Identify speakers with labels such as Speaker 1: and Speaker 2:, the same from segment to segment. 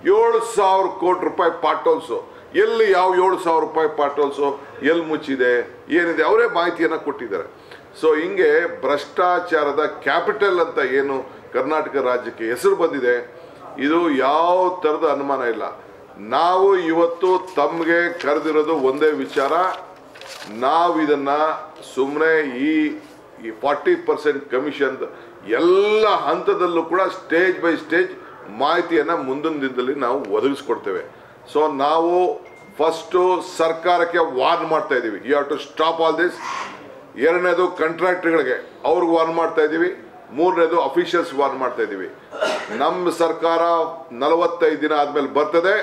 Speaker 1: ಏಳು ಸಾವಿರ ಕೋಟಿ ರೂಪಾಯಿ ಪಾಟೋಲ್ಸು ಎಲ್ಲಿ ಯಾವ ಏಳು ಸಾವಿರ ರೂಪಾಯಿ ಪಾಟೋಲ್ಸು ಎಲ್ಲಿ ಮುಚ್ಚಿದೆ ಏನಿದೆ ಅವರೇ ಮಾಹಿತಿಯನ್ನು ಕೊಟ್ಟಿದ್ದಾರೆ ಸೊ ಹಿಂಗೆ ಭ್ರಷ್ಟಾಚಾರದ ಕ್ಯಾಪಿಟಲ್ ಅಂತ ಏನು ಕರ್ನಾಟಕ ರಾಜ್ಯಕ್ಕೆ ಹೆಸರು ಬಂದಿದೆ ಇದು ಯಾವ ಥರದ ಅನುಮಾನ ಇಲ್ಲ ನಾವು ಇವತ್ತು ತಮಗೆ ಕರೆದಿರೋದು ಒಂದೇ ವಿಚಾರ ನಾವು ಇದನ್ನ ಸುಮ್ಮನೆ ಈ ಈ ಫಾರ್ಟಿ ಪರ್ಸೆಂಟ್ ಕಮಿಷನ್ ಎಲ್ಲ ಹಂತದಲ್ಲೂ ಕೂಡ ಸ್ಟೇಜ್ ಬೈ ಸ್ಟೇಜ್ ಮಾಹಿತಿಯನ್ನು ಮುಂದಿನ ದಿನದಲ್ಲಿ ನಾವು ಒದಗಿಸ್ಕೊಡ್ತೇವೆ ಸೊ ನಾವು ಫಸ್ಟು ಸರ್ಕಾರಕ್ಕೆ ವಾರ್ನ್ ಮಾಡ್ತಾ ಇದ್ದೀವಿ you have to stop all this ಎರಡನೇದು ಕಾಂಟ್ರಾಕ್ಟ್ಗಳಿಗೆ ಅವ್ರಿಗೆ ವಾರ್ನ್ ಮಾಡ್ತಾ ಇದ್ದೀವಿ ಮೂರನೇದು ಅಫಿಷಿಯಲ್ಸ್ ವಾರ್ನ್ ಮಾಡ್ತಾ ಇದ್ದೀವಿ ನಮ್ಮ ಸರ್ಕಾರ ನಲವತ್ತೈದು ದಿನ ಆದ್ಮೇಲೆ ಬರ್ತದೆ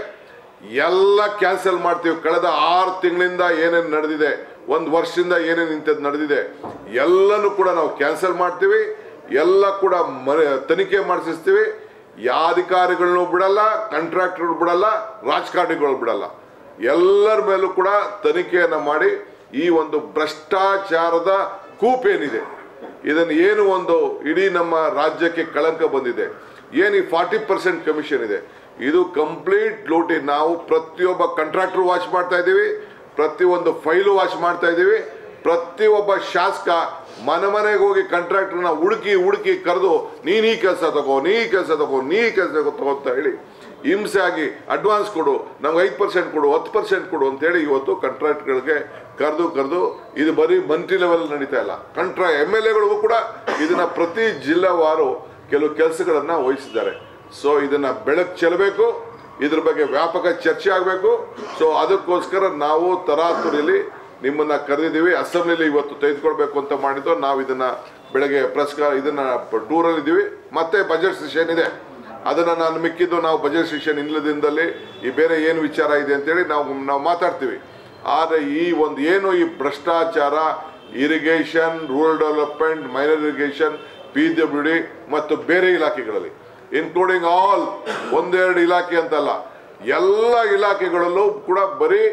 Speaker 1: ಎಲ್ಲ ಕ್ಯಾನ್ಸಲ್ ಮಾಡ್ತೀವಿ ಕಳೆದ ಆರು ತಿಂಗಳಿಂದ ಏನೇನು ನಡೆದಿದೆ ಒಂದು ವರ್ಷದಿಂದ ಏನೇನು ಇಂಥದ್ದು ನಡೆದಿದೆ ಎಲ್ಲನೂ ಕೂಡ ನಾವು ಕ್ಯಾನ್ಸಲ್ ಮಾಡ್ತೀವಿ ಎಲ್ಲ ಕೂಡ ಮನೆ ತನಿಖೆ ಮಾಡಿಸ್ತೀವಿ ಯಾವ ಅಧಿಕಾರಿಗಳನ್ನೂ ಬಿಡಲ್ಲ ಕಾಂಟ್ರಾಕ್ಟರ್ಗಳು ಬಿಡಲ್ಲ ರಾಜಕಾರಣಿಗಳು ಬಿಡಲ್ಲ ಎಲ್ಲರ ಮೇಲೂ ಕೂಡ ತನಿಖೆಯನ್ನು ಮಾಡಿ ಈ ಒಂದು ಭ್ರಷ್ಟಾಚಾರದ ಕೂಪೇನಿದೆ ಇದನ್ನು ಏನು ಒಂದು ಇಡೀ ನಮ್ಮ ರಾಜ್ಯಕ್ಕೆ ಕಳಂಕ ಬಂದಿದೆ ಏನು ಈ ಫಾರ್ಟಿ ಪರ್ಸೆಂಟ್ ಕಮಿಷನ್ ಇದೆ ಇದು ಕಂಪ್ಲೀಟ್ ಲೂಟಿ ನಾವು ಪ್ರತಿಯೊಬ್ಬ ಕಾಂಟ್ರಾಕ್ಟರ್ ವಾಚ್ ಮಾಡ್ತಾ ಇದ್ದೀವಿ ಪ್ರತಿಯೊಂದು ಫೈಲು ವಾಚ್ ಮಾಡ್ತಾ ಇದ್ದೀವಿ ಪ್ರತಿಯೊಬ್ಬ ಶಾಸಕ ಮನೆ ಮನೆಗೆ ಹೋಗಿ ಕಾಂಟ್ರಾಕ್ಟರ್ನ ಹುಡುಕಿ ಹುಡುಕಿ ಕರೆದು ನೀನು ಈ ಕೆಲಸ ತಗೋ ನೀ ಈ ಕೆಲಸ ತಗೋ ನೀ ಈ ಕೆಲಸ ತಗೋ ಅಂತ ಹೇಳಿ ಹಿಂಸೆ ಆಗಿ ಅಡ್ವಾನ್ಸ್ ಕೊಡು ನಮ್ಗೆ ಐದು ಪರ್ಸೆಂಟ್ ಕೊಡು ಹತ್ತು ಪರ್ಸೆಂಟ್ ಕೊಡು ಅಂತೇಳಿ ಇವತ್ತು ಕಾಂಟ್ರಾಕ್ಟ್ಗಳಿಗೆ ಕರೆದು ಕರೆದು ಇದು ಬರೀ ಮಂತ್ರಿ ಲೆವೆಲ್ ನಡೀತಾ ಇಲ್ಲ ಕಂಟ್ರಾ ಎಮ್ ಎಲ್ ಎಗಳಿಗೂ ಕೂಡ ಇದನ್ನ ಪ್ರತಿ ಜಿಲ್ಲಾವಾರು ಕೆಲವು ಕೆಲಸಗಳನ್ನು ವಹಿಸಿದ್ದಾರೆ ಸೊ ಇದನ್ನ ಬೆಳಕು ಚೆಲ್ಲಬೇಕು ಇದ್ರ ಬಗ್ಗೆ ವ್ಯಾಪಕ ಚರ್ಚೆ ಆಗಬೇಕು ಸೊ ಅದಕ್ಕೋಸ್ಕರ ನಾವು ತರಾತುರಿಲಿ ನಿಮ್ಮನ್ನ ಕರೆದಿದ್ದೀವಿ ಅಸೆಂಬ್ಲಿಲಿ ಇವತ್ತು ತೆಗೆದುಕೊಳ್ಬೇಕು ಅಂತ ಮಾಡಿದ್ದು ನಾವು ಇದನ್ನ ಬೆಳಗ್ಗೆ ಪ್ರೆಸ್ ಇದನ್ನ ಟೂರಲ್ಲಿ ಇದ್ದೀವಿ ಮತ್ತೆ ಬಜೆಟ್ ಸೆಷನ್ ಇದೆ ಅದನ್ನ ನಾನು ಮಿಕ್ಕಿದ್ದು ನಾವು ಬಜೆಟ್ ಸೆಷನ್ ಇಲ್ಲದಿಂದಲೇ ಈ ಬೇರೆ ಏನು ವಿಚಾರ ಇದೆ ಅಂತೇಳಿ ನಾವು ನಾವು ಮಾತಾಡ್ತೀವಿ ಆದರೆ ಈ ಒಂದು ಏನು ಈ ಭ್ರಷ್ಟಾಚಾರ irrigation rural development minor irrigation P W D ಮತ್ತು ಬೇರೆ ಇಲಾಖೆಗಳಲ್ಲಿ ಇನ್ಕ್ಲೂಡಿಂಗ್ ಆಲ್ ಒಂದೆರಡು ಇಲಾಖೆ ಅಂತಲ್ಲ ಎಲ್ಲ ಇಲಾಖೆಗಳಲ್ಲೂ ಕೂಡ ಬರೀ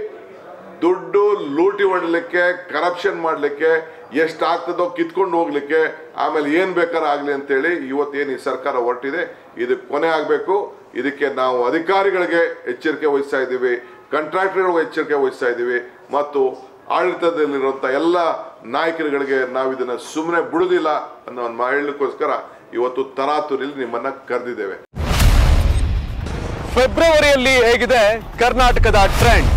Speaker 1: ದುಡ್ಡು ಲೂಟಿ ಹೊಡಲಿಕ್ಕೆ ಕರಪ್ಷನ್ ಮಾಡಲಿಕ್ಕೆ ಎಷ್ಟು ಆಗ್ತದೋ ಕಿತ್ಕೊಂಡು ಹೋಗ್ಲಿಕ್ಕೆ ಆಮೇಲೆ ಏನು ಬೇಕಾದ್ರೆ ಆಗಲಿ ಅಂತೇಳಿ ಇವತ್ತೇನು ಈ ಸರ್ಕಾರ ಹೊರಟಿದೆ ಇದು ಕೊನೆ ಆಗಬೇಕು ಇದಕ್ಕೆ ನಾವು ಅಧಿಕಾರಿಗಳಿಗೆ ಎಚ್ಚರಿಕೆ ವಹಿಸ್ತಾ ಇದ್ದೀವಿ ಕಾಂಟ್ರಾಕ್ಟರ್ಗಳಿಗೆ ಎಚ್ಚರಿಕೆ ವಹಿಸ್ತಾ ಇದ್ದೀವಿ ಮತ್ತು ಆಡಳಿತದಲ್ಲಿರುವಂಥ ಎಲ್ಲ ನಾಯಕರುಗಳಿಗೆ ನಾವು ಇದನ್ನು ಸುಮ್ಮನೆ ಬಿಡುವುದಿಲ್ಲ ಅನ್ನೋ ಒಂದು ಹೇಳಲಿಕ್ಕೋಸ್ಕರ ಇವತ್ತು ತರಾತುರಿಲಿ ನಿಮ್ಮನ್ನ ಕರೆದಿದ್ದೇವೆ
Speaker 2: ಫೆಬ್ರವರಿಯಲ್ಲಿ ಹೇಗಿದೆ ಕರ್ನಾಟಕದ ಟ್ರೆಂಡ್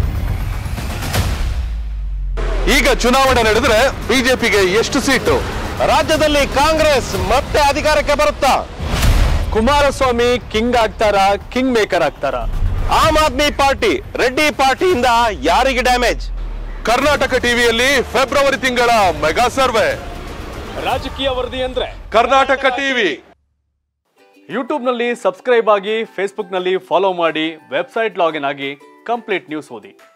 Speaker 2: ಈಗ ಚುನಾವಣೆ ನಡೆದ್ರೆ ಬಿಜೆಪಿಗೆ ಎಷ್ಟು ಸೀಟು ರಾಜ್ಯದಲ್ಲಿ ಕಾಂಗ್ರೆಸ್ ಮತ್ತೆ ಅಧಿಕಾರಕ್ಕೆ ಬರುತ್ತಾ ಕುಮಾರಸ್ವಾಮಿ ಕಿಂಗ್ ಆಗ್ತಾರ ಕಿಂಗ್ ಮೇಕರ್ ಆಗ್ತಾರ ಆಮ್ ಆದ್ಮಿ ಪಾರ್ಟಿ ರೆಡ್ಡಿ ಪಾರ್ಟಿಯಿಂದ ಯಾರಿಗೆ ಡ್ಯಾಮೇಜ್ ಕರ್ನಾಟಕ ಟಿವಿಯಲ್ಲಿ ಫೆಬ್ರವರಿ ತಿಂಗಳ ಮೆಗಾ ಸರ್ವೆ
Speaker 3: ರಾಜಕೀಯ ವರದಿ ಅಂದ್ರೆ
Speaker 2: ಕರ್ನಾಟಕ ಟಿವಿ
Speaker 3: ಯೂಟ್ಯೂಬ್ನಲ್ಲಿ ಸಬ್ಸ್ಕ್ರೈಬ್ ಆಗಿ ಫೇಸ್ಬುಕ್ನಲ್ಲಿ ಫಾಲೋ ಮಾಡಿ ವೆಬ್ಸೈಟ್ ಲಾಗಿನ್ ಆಗಿ ಕಂಪ್ಲೀಟ್ ನ್ಯೂಸ್ ಓದಿ